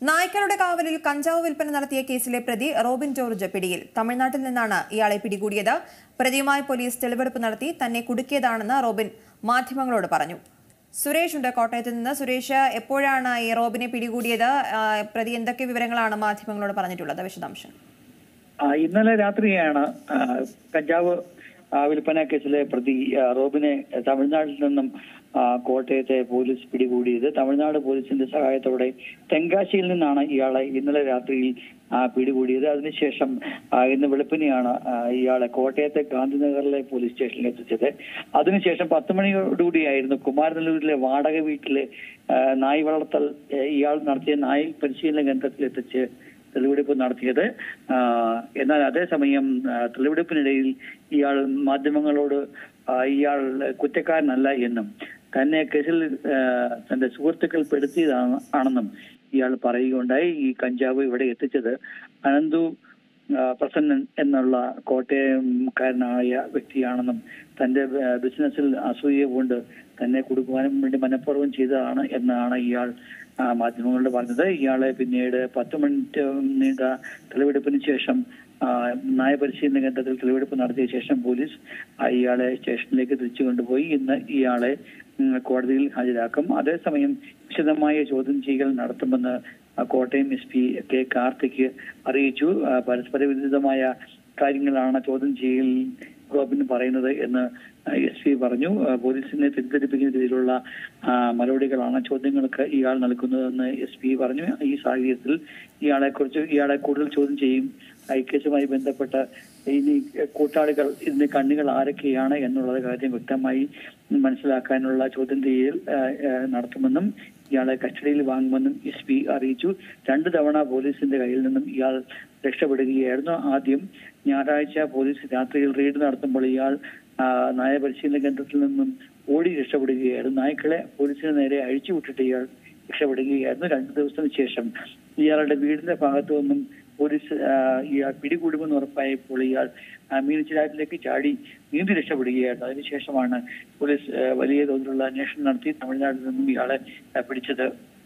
നായ്ക്കളുടെ കാവലിൽ കഞ്ചാവ് വിൽപ്പന നടത്തിയ കേസിലെ പ്രതി റോബിൻ ജോർജ് പിടിയിൽ തമിഴ്നാട്ടിൽ നിന്നാണ് ഇയാളെ പിടികൂടിയത് പ്രതിയുമായി പോലീസ് തെളിവെടുപ്പ് നടത്തി തന്നെ കുടുക്കിയതാണെന്ന് റോബിൻ മാധ്യമങ്ങളോട് പറഞ്ഞു സുരേഷ് ഉണ്ട് കോട്ടയത്ത് നിന്ന് സുരേഷ് എപ്പോഴാണ് ഈ റോബിനെ പിടികൂടിയത് ആ, പ്രതി എന്തൊക്കെ വിവരങ്ങളാണ് മാധ്യമങ്ങളോട് പറഞ്ഞിട്ടുള്ളത് വിശദാംശം ആ, ഇന്നലെ രാത്രിയാണ് ആ, കഞ്ചാവ് ആ, വിൽപ്പന കേസിലെ പ്രതി ആ, റോബിനെ തമിഴ്നാട്ടിൽ നിന്നും ആ, കോട്ടയത്തെ പോലീസ് പിടികൂടിയത് തമിഴ്നാട് പോലീസിന്റെ സഹായത്തോടെ തെങ്കാശിയിൽ നിന്നാണ് ഇയാളെ ഇന്നലെ രാത്രിയിൽ ആ, പിടികൂടിയത് അതിനുശേഷം ആ, ഇന്ന് വെളുപ്പിനെയാണ് ആ, ഇയാളെ കോട്ടയത്തെ ഗാന്ധിനഗറിലെ പോലീസ് സ്റ്റേഷനിൽ എത്തിച്ചത് അതിനുശേഷം പത്ത് മണിയോടുകൂടിയായിരുന്നു കുമാരനല്ലൂരിലെ വാടക വീട്ടിലെ ആ, നായ് വളർത്തൽ ഏ, ഇയാൾ നടത്തിയ നായ് പരിശീലന കേന്ദ്രത്തിൽ എത്തിച്ച് തെളിവെടുപ്പ് നടത്തിയത് ആ, എന്നാൽ അതേസമയം ആ, തെളിവെടുപ്പിനിടയിൽ ഇയാൾ മാധ്യമങ്ങളോട് ആ, ഇയാൾ കുറ്റക്കാരനല്ല എന്നും തന്നെ കേസിൽ ആ, തന്റെ സുഹൃത്തുക്കൾ പെടുത്തിയതാണ് ആണെന്നും ഇയാൾ പറയുകയുണ്ടായി ഈ കഞ്ചാവ് ഇവിടെ എത്തിച്ചത് അനന്തു ആ, പ്രസന്നൻ എന്നുള്ള കോട്ടയംകാരനായ വ്യക്തിയാണെന്നും തന്റെ ആ, ബിസിനസ്സിൽ അസൂയ കൊണ്ട് തന്നെ കൊടുക്കുവാനും വേണ്ടി മനഃപൂർവ്വം ചെയ്തതാണ് എന്നാണ് ഇയാൾ ആ, മാധ്യമങ്ങളോട് പറഞ്ഞത് ഇയാളെ പിന്നീട് പത്ത് മിനിറ്റ് നീണ്ട തെളിവെടുപ്പിന് ശേഷം ആ, നയപരിശീലന കേന്ദ്രത്തിൽ തെളിവെടുപ്പ് നടത്തിയ ശേഷം പോലീസ് ആ, ഇയാളെ സ്റ്റേഷനിലേക്ക് തിരിച്ചു കൊണ്ടുപോയി ഇന്ന് ഇയാളെ ഉം, കോടതിയിൽ ഹാജരാക്കും അതേസമയം വിശദമായ ചോദ്യം ചെയ്യൽ നടത്തുമെന്ന് ആ, Kottayam S P K Karthik അറിയിച്ചു ആ, പരസ്പര വിരുദ്ധമായ കാര്യങ്ങളാണ് ചോദ്യം ചെയ്യൽ റോബിൻ പറയുന്നത് എന്ന് എസ് പി പറഞ്ഞു ആ, പോലീസിനെ തെറ്റിദ്ധരിപ്പിക്കുന്ന രീതിയിലുള്ള ആ, മറുപടികളാണ് ചോദ്യങ്ങൾക്ക് ഇയാൾ നൽകുന്നതെന്ന് എസ് പി പറഞ്ഞു ഈ സാഹചര്യത്തിൽ ഇയാളെ കുറിച്ച് ഇയാളെ കൂടുതൽ ചോദ്യം ചെയ്യും ആ, ഈ കേസുമായി ബന്ധപ്പെട്ട ഇനി കൂട്ടാളികൾ ഇതിന്റെ കണ്ണികൾ ആരൊക്കെയാണ് എന്നുള്ള കാര്യം വ്യക്തമായി മനസ്സിലാക്കാനുള്ള ചോദ്യം ചെയ്യൽ ആ, ആ, നടത്തുമെന്നും ഇയാളെ കസ്റ്റഡിയിൽ വാങ്ങുമെന്നും എസ് പി അറിയിച്ചു രണ്ടു തവണ പോലീസിന്റെ കയ്യിൽ നിന്നും ഇയാൾ രക്ഷപ്പെടുകയായിരുന്നു ആദ്യം ഞായറാഴ്ച പോലീസ് രാത്രിയിൽ റെയ്ഡ് നടത്തുമ്പോൾ ഇയാൾ ആ, നായ പരിശീലന കേന്ദ്രത്തിൽ നിന്നും ഓടി രക്ഷപ്പെടുകയായിരുന്നു നായ്ക്കളെ പോലീസിന് നേരെ അഴിച്ചുവിട്ടിട്ട് ഇയാൾ രക്ഷപ്പെടുകയായിരുന്നു രണ്ടു ദിവസത്തിന് ശേഷം ഇയാളുടെ വീടിന്റെ ഭാഗത്തു നിന്നും പോലീസ് ആ, ഇയാൾ പിടികൂടുമെന്ന് ഉറപ്പായപ്പോൾ ഇയാൾ ആ, മീനച്ചിലാറ്റിലേക്ക് ചാടി നീന്തി രക്ഷപ്പെടുകയായിരുന്നു അതിനുശേഷമാണ് പോലീസ് ആ, വലിയ തോതിലുള്ള അന്വേഷണം നടത്തി തമിഴ്നാട്ടിൽ നിന്നും ഇയാളെ ആ, പിടിച്ചത്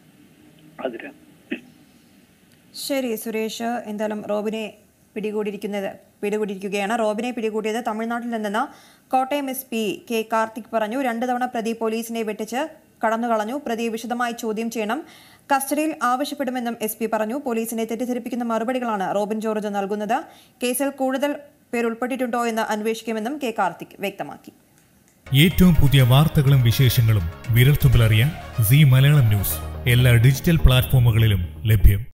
അതിന് ശരി സുരേഷ് എന്തായാലും റോബിനെ പിടികൂടിയിരിക്കുന്നത് പിടികൂടിയിരിക്കുകയാണ് റോബിനെ പിടികൂടിയത് തമിഴ്നാട്ടിൽ നിന്നെന്ന് Kottayam S P K Karthik പറഞ്ഞു രണ്ടു തവണ പ്രതി പോലീസിനെ വെട്ടിച്ച് കടന്നുകളഞ്ഞു പ്രതിയെ വിശദമായി ചോദ്യം ചെയ്യണം കസ്റ്റഡിയിൽ ആവശ്യപ്പെടുമെന്നും എസ് പി പറഞ്ഞു പോലീസിനെ തെറ്റിദ്ധരിപ്പിക്കുന്ന മറുപടികളാണ് റോബിൻ ജോർജ് നൽകുന്നത് കേസിൽ കൂടുതൽ പേർ ഉൾപ്പെട്ടിട്ടുണ്ടോ എന്ന് അന്വേഷിക്കുമെന്നും കെ കാർത്തിക് വ്യക്തമാക്കി ഏറ്റവും പുതിയ വാർത്തകളും വിശേഷങ്ങളും വിരൽത്തുമ്പിലറിയാൻ സി മലയാളം ന്യൂസ് എല്ലാ ഡിജിറ്റൽ പ്ലാറ്റ്ഫോമുകളിലും ലഭ്യം